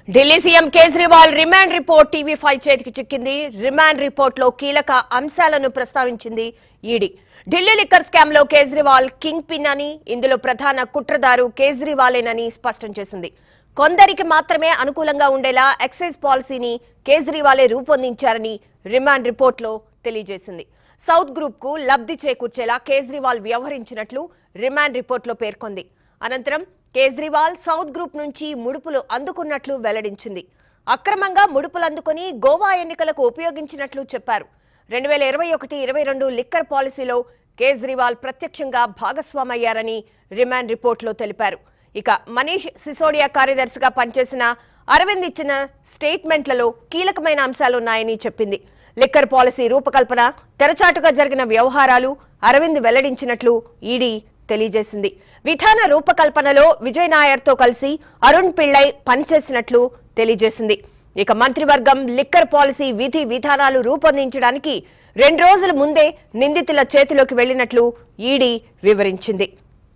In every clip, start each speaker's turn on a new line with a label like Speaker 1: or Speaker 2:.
Speaker 1: Delhi CM Kejriwal remand report TV five చేతికి చిక్కింది remand report లో కీలక అంశాలను ప్రస్తావించింది ఈడీ ఢిల్లీ లిక్కర్ స్కామ్ లో కేజ్రీవాల్ కింగ్ పిన్ అని ఇందులో ప్రధాన కుట్రదారు కేజ్రీవాలేనని స్పష్టం చేసింది కొందరికి మాత్రమే అనుకూలంగా ఉండేలా ఎక్సైజ్ పాలసీని కేజ్రీవాలే రూపొందించారని రిమాండ్ రిపోర్ట్లో తెలియజేసింది సౌత్ గ్రూప్ కు లబ్ధి చేకూర్చేలా కేజ్రీవాల్ వ్యవహరించినట్లు రిమాండ్ రిపోర్ట్లో పేర్కొంది అనంతరం కేజ్రీవాల్ సౌత్ గ్రూప్ నుంచి ముడుపులు అందుకున్నట్లు వెల్లడించింది అక్రమంగా ముడుపులు అందుకుని గోవా ఎన్నికలకు ఉపయోగించినట్లు చెప్పారు రెండు వేల ఇరవై ఒకటి ఇరవై రెండు లిక్కర్ పాలసీలో కేజ్రీవాల్ ప్రత్యక్షంగా భాగస్వామయ్యారని రిమాండ్ రిపోర్ట్లో తెలిపారు ఇక మనీష్ సిసోడియా కార్యదర్శిగా పనిచేసిన అరవింద్ ఇచ్చిన స్టేట్మెంట్లలో కీలకమైన అంశాలున్నాయని చెప్పింది లిక్కర్ పాలసీ రూపకల్పన తెరచాటుగా జరిగిన వ్యవహారాలు అరవింద్ వెల్లడించినట్లు ఈడీ తెలియజేసింది విధాన రూపకల్పనలో విజయ్ నాయర్తో కలిసి అరుణ్ పిళ్ళై పనిచేసినట్లు తెలియజేసింది ఇక మంత్రివర్గం లిక్కర్ పాలసీ విధి విధానాలు రూపొందించడానికి రెండు రోజుల ముందే నిందితుల చేతిలోకి వెళ్లినట్లు ఈడీ వివరించింది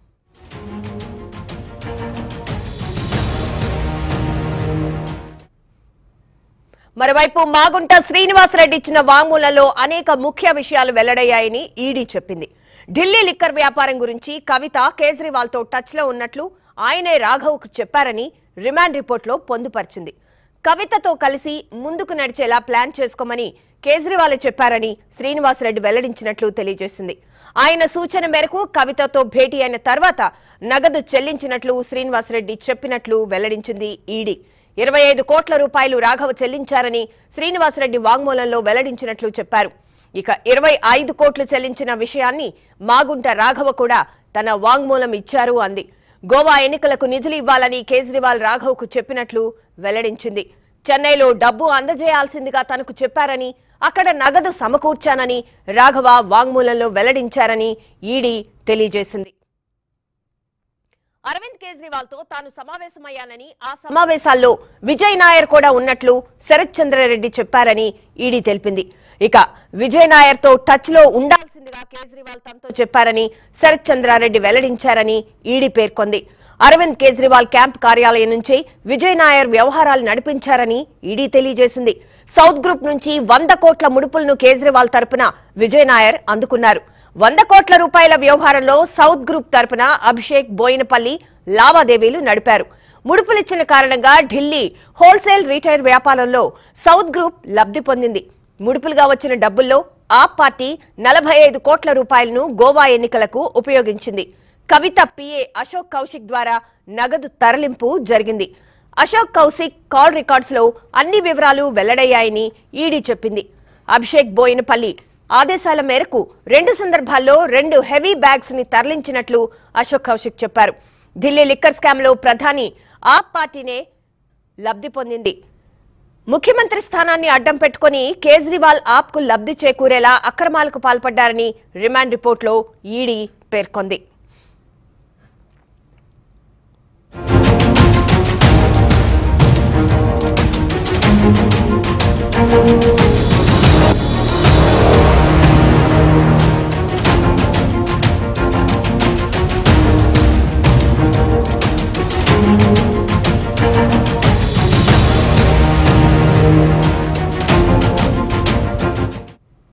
Speaker 1: మరోవైపు మాగుంట శ్రీనివాసరెడ్డి ఇచ్చిన వాంగ్మూలంలో అనేక ముఖ్య విషయాలు వెల్లడయ్యాయని ఈడీ చెప్పింది ఢిల్లీ లిక్కర్ వ్యాపారం గురించి కవిత కేజ్రీవాల్తో టచ్లో ఉన్నట్లు ఆయనే రాఘవ్కు చెప్పారని రిమాండ్ రిపోర్ట్లో పొందుపరిచింది కవితతో కలిసి ముందుకు నడిచేలా ప్లాన్ చేసుకోమని కేజ్రీవాల్ చెప్పారని శ్రీనివాసరెడ్డి వెల్లడించినట్లు తెలియజేసింది ఆయన సూచన మేరకు కవితతో భేటీ అయిన తర్వాత నగదు చెల్లించినట్లు శ్రీనివాసరెడ్డి చెప్పినట్లు వెల్లడించింది ఈడీ ఇరవై ఐదు కోట్ల రూపాయలు రాఘవ చెల్లించారని శ్రీనివాసరెడ్డి వాంగ్మూలంలో వెల్లడించినట్లు చెప్పారు ఇక ఇరవై ఐదు కోట్లు చెల్లించిన విషయాన్ని మాగుంట రాఘవ కూడా తన వాంగ్మూలం ఇచ్చారు అంది గోవా ఎన్నికలకు నిధులు ఇవ్వాలని కేజ్రీవాల్ రాఘవ్కు చెప్పినట్లు వెల్లడించింది చెన్నైలో డబ్బు అందజేయాల్సిందిగా తనకు చెప్పారని అక్కడ నగదు సమకూర్చానని రాఘవ వాంగ్మూలంలో వెల్లడించారని ఈడీ తెలియజేసింది అరవింద్ కేజ్రీవాల్ తో తాను సమావేశమయ్యానని ఆ సమావేశాల్లో విజయ్ నాయర్ కూడా ఉన్నట్లు శరత్ చంద్రారెడ్డి చెప్పారని ఈడీ తెలిపింది ఇక విజయ్ నాయర్ తో టచ్ లో ఉండాల్సిందిగా కేజ్రీవాల్ తనతో చెప్పారని శరత్ చంద్రారెడ్డి వెల్లడించారని ఈడీ పేర్కొంది అరవింద్ కేజ్రీవాల్ క్యాంప్ కార్యాలయం నుంచి విజయ్ నాయర్ వ్యవహారాలు నడిపించారని ఈడీ తెలియజేసింది సౌత్ గ్రూప్ నుంచి వంద కోట్ల ముడుపులను కేజ్రీవాల్ తరపున విజయ్ నాయర్ అందుకున్నారు వంద కోట్ల రూపాయల వ్యవహారంలో సౌత్ గ్రూప్ తరపున అభిషేక్ బోయినపల్లి లావాదేవీలు నడిపారు ముడుపులిచ్చిన కారణంగా ఢిల్లీ హోల్సేల్ రీటైల్ వ్యాపారంలో సౌత్ గ్రూప్ లబ్ధి పొందింది ముడుపులుగా వచ్చిన డబ్బుల్లో ఆ పార్టీ నలభై ఐదు కోట్ల రూపాయలను గోవా ఎన్నికలకు ఉపయోగించింది కవిత పిఏ అశోక్ కౌశిక్ ద్వారా నగదు తరలింపు జరిగింది అశోక్ కౌశిక్ కాల్ రికార్డ్స్ లో అన్ని వివరాలు వెల్లడయ్యాయని ఈడీ చెప్పింది అభిషేక్ బోయినపల్లి ఆదేశాల మేరకు రెండు సందర్భాల్లో రెండు హెవీ బ్యాగ్స్ ని తరలించినట్లు అశోక్ కౌశిక్ చెప్పారు ఢిల్లీ లిక్కర్ స్కామ్ లో ప్రధాని ఆప్ పార్టీనే లబ్ధి పొందింది ముఖ్యమంత్రి స్థానాన్ని అడ్డం పెట్టుకుని కేజ్రీవాల్ ఆప్కు లబ్ధి చేకూరేలా అక్రమాలకు పాల్పడ్డారని రిమాండ్ రిపోర్ట్లో ఈడీ పేర్కొంది